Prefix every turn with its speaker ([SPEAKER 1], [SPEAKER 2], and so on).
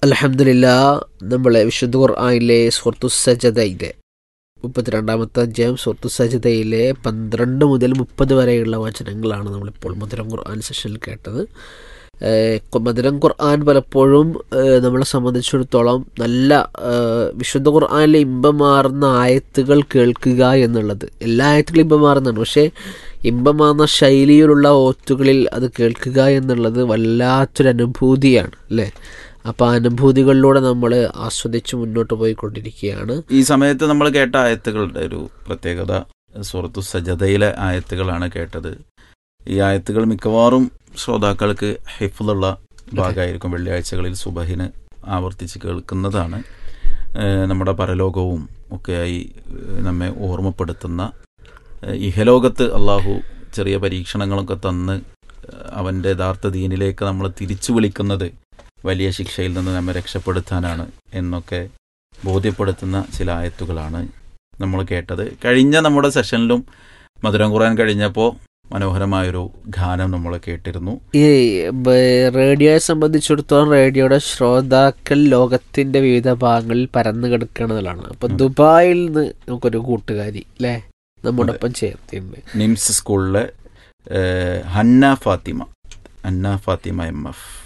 [SPEAKER 1] അലഹമില്ല നമ്മളെ വിശുദ്ധ ഖുർആനിലെ സുഹൃത്തു സജതയിലെ മുപ്പത്തിരണ്ടാമത്തെ അധ്യായം സുഹൃത്തു സജതയിലെ പന്ത്രണ്ട് മുതൽ മുപ്പത് വരെയുള്ള വചനങ്ങളാണ് നമ്മളിപ്പോൾ മധുരം ഖുർആൻ സെഷനിൽ കേട്ടത് ഏഹ് ഖു- മധുരം ഖുർആൻ പലപ്പോഴും ഏഹ് നമ്മളെ സംബന്ധിച്ചിടത്തോളം നല്ല ഏഹ് വിശുദ്ധ ഖുർആനിലെ ഇമ്പമാർന്ന ആയത്തുകൾ കേൾക്കുക എന്നുള്ളത് എല്ലാ ആയത്തുകളും ഇമ്പമാർന്നതാണ് പക്ഷേ ഇമ്പമാർന്ന ശൈലിയിലുള്ള ഓത്തുകളിൽ അത് കേൾക്കുക എന്നുള്ളത് വല്ലാത്തൊരു അനുഭൂതിയാണ് അല്ലേ അപ്പോൾ ആ അനുഭൂതികളിലൂടെ നമ്മൾ ആസ്വദിച്ച് മുന്നോട്ട് പോയിക്കൊണ്ടിരിക്കുകയാണ്
[SPEAKER 2] ഈ സമയത്ത് നമ്മൾ കേട്ട ആയത്തുകളുടെ ഒരു പ്രത്യേകത സുഹൃത്തു സജതയിലെ ആയത്തുകളാണ് കേട്ടത് ഈ ആയത്തുകൾ മിക്കവാറും ശ്രോതാക്കൾക്ക് ഹിഫുള്ള ഭാഗമായിരിക്കും വെള്ളിയാഴ്ചകളിൽ സുബഹിന് ആവർത്തിച്ച് കേൾക്കുന്നതാണ് ഏഹ് നമ്മുടെ പരലോകവും ഒക്കെയായി ഏഹ് നമ്മെ ഓർമ്മപ്പെടുത്തുന്ന ഏഹ് ഇഹലോകത്ത് അള്ളാഹു ചെറിയ പരീക്ഷണങ്ങളൊക്കെ തന്ന് ഏഹ് അവൻ്റെ യഥാർത്ഥ ദീനിലേക്ക് നമ്മൾ തിരിച്ചു വിളിക്കുന്നത് വലിയ ശിക്ഷയിൽ നിന്ന് നമ്മെ രക്ഷപ്പെടുത്താനാണ് എന്നൊക്കെ ബോധ്യപ്പെടുത്തുന്ന ചില ആയത്തുകളാണ് നമ്മൾ കേട്ടത് കഴിഞ്ഞ നമ്മുടെ സെഷനിലും മധുരം ഖുറാൻ കഴിഞ്ഞപ്പോൾ മനോഹരമായൊരു ഗാനം നമ്മൾ കേട്ടിരുന്നു
[SPEAKER 1] ഈ ബ- റേഡിയോയെ സംബന്ധിച്ചിടത്തോളം റേഡിയോയുടെ ശ്രോതാക്കൾ ലോകത്തിന്റെ വിവിധ ഭാഗങ്ങളിൽ പരന്നു കിടക്കുന്നതാണ് അപ്പൊ ദുബായിൽ നിന്ന് നമുക്കൊരു കൂട്ടുകാരി അല്ലേ നമ്മോടൊപ്പം ചേർത്തിട്ടുണ്ട്
[SPEAKER 2] നിംസ് സ്കൂളിലെ ഏഹ്, ഹന്ന ഫാത്തിമ ഹന്ന ഫാത്തിമ എം എഫ്